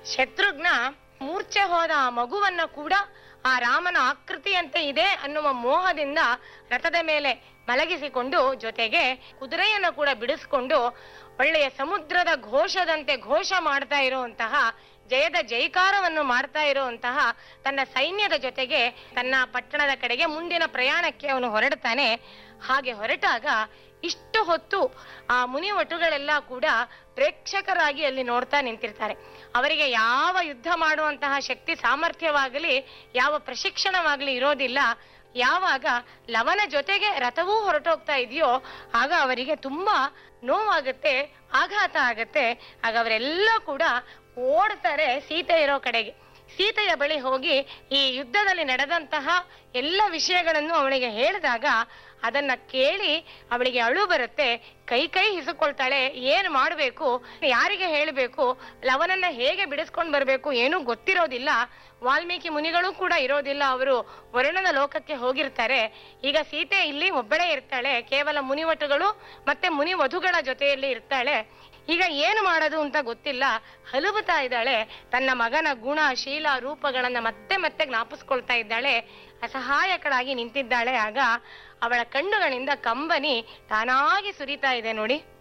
ಶತ್ರುಘ್ನ ಮೂರ್ಛೆ ಹೋದ ಆ ಮಗುವನ್ನ ಕೂಡ ಆ ರಾಮನ ಆಕೃತಿಯಂತೆ ಇದೆ ಅನ್ನುವ ಮೋಹದಿಂದ ರಥದ ಮೇಲೆ ಮಲಗಿಸಿಕೊಂಡು ಜೊತೆಗೆ ಕುದುರೆಯನ್ನು ಕೂಡ ಬಿಡಿಸ್ಕೊಂಡು ಒಳ್ಳೆಯ ಸಮುದ್ರದ ಘೋಷದಂತೆ ಘೋಷ ಮಾಡ್ತಾ ಇರುವಂತಹ ಜಯದ ಜೈಕಾರವನ್ನು ಮಾಡ್ತಾ ಇರುವಂತಹ ತನ್ನ ಸೈನ್ಯದ ಜೊತೆಗೆ ತನ್ನ ಪಟ್ಟಣದ ಕಡೆಗೆ ಮುಂದಿನ ಪ್ರಯಾಣಕ್ಕೆ ಅವನು ಹೊರಡ್ತಾನೆ ಹಾಗೆ ಹೊರಟಾಗ ಇಷ್ಟು ಹೊತ್ತು ಆ ಮುನಿವಟುಗಳೆಲ್ಲ ಕೂಡ ಪ್ರೇಕ್ಷಕರಾಗಿ ಅಲ್ಲಿ ನೋಡ್ತಾ ನಿಂತಿರ್ತಾರೆ ಅವರಿಗೆ ಯಾವ ಯುದ್ಧ ಮಾಡುವಂತಹ ಶಕ್ತಿ ಸಾಮರ್ಥ್ಯವಾಗಲಿ ಯಾವ ಪ್ರಶಿಕ್ಷಣವಾಗಲಿ ಇರೋದಿಲ್ಲ ಯಾವಾಗ ಲವನ ಜೊತೆಗೆ ರಥವೂ ಹೊರಟೋಗ್ತಾ ಇದೆಯೋ ಆಗ ಅವರಿಗೆ ತುಂಬಾ ನೋವಾಗುತ್ತೆ ಆಘಾತ ಆಗತ್ತೆ ಆಗ ಅವರೆಲ್ಲ ಕೂಡ ಓಡ್ತಾರೆ ಸೀತೆ ಇರೋ ಕಡೆಗೆ ಸೀತೆಯ ಬಳಿ ಹೋಗಿ ಈ ಯುದ್ಧದಲ್ಲಿ ನಡೆದಂತಹ ಎಲ್ಲ ವಿಷಯಗಳನ್ನು ಅವಳಿಗೆ ಹೇಳಿದಾಗ ಅದನ್ನ ಕೇಳಿ ಅವಳಿಗೆ ಅಳು ಬರುತ್ತೆ ಕೈ ಕೈ ಹಿಸುಕೊಳ್ತಾಳೆ ಏನ್ ಮಾಡ್ಬೇಕು ಯಾರಿಗೆ ಹೇಳಬೇಕು ಲವನನ್ನ ಹೇಗೆ ಬಿಡಿಸ್ಕೊಂಡ್ ಬರ್ಬೇಕು ಏನೂ ಗೊತ್ತಿರೋದಿಲ್ಲ ವಾಲ್ಮೀಕಿ ಮುನಿಗಳು ಕೂಡ ಇರೋದಿಲ್ಲ ಅವರು ವರುಣನ ಲೋಕಕ್ಕೆ ಹೋಗಿರ್ತಾರೆ ಈಗ ಸೀತೆ ಇಲ್ಲಿ ಒಬ್ಬಳೇ ಇರ್ತಾಳೆ ಕೇವಲ ಮುನಿವಟುಗಳು ಮತ್ತೆ ಮುನಿ ವಧುಗಳ ಜೊತೆಯಲ್ಲಿ ಇರ್ತಾಳೆ ಈಗ ಏನು ಮಾಡೋದು ಅಂತ ಗೊತ್ತಿಲ್ಲ ಹಲುಬುತ್ತಾ ಇದ್ದಾಳೆ ತನ್ನ ಮಗನ ಗುಣ ಶೀಲ ರೂಪಗಳನ್ನ ಮತ್ತೆ ಮತ್ತೆ ಜ್ಞಾಪಿಸ್ಕೊಳ್ತಾ ಇದ್ದಾಳೆ ಅಸಹಾಯಕಳಾಗಿ ನಿಂತಿದ್ದಾಳೆ ಆಗ ಅವಳ ಕಣ್ಣುಗಳಿಂದ ಕಂಬನಿ ತಾನಾಗಿ ಸುರಿತಾ ಇದೆ ನೋಡಿ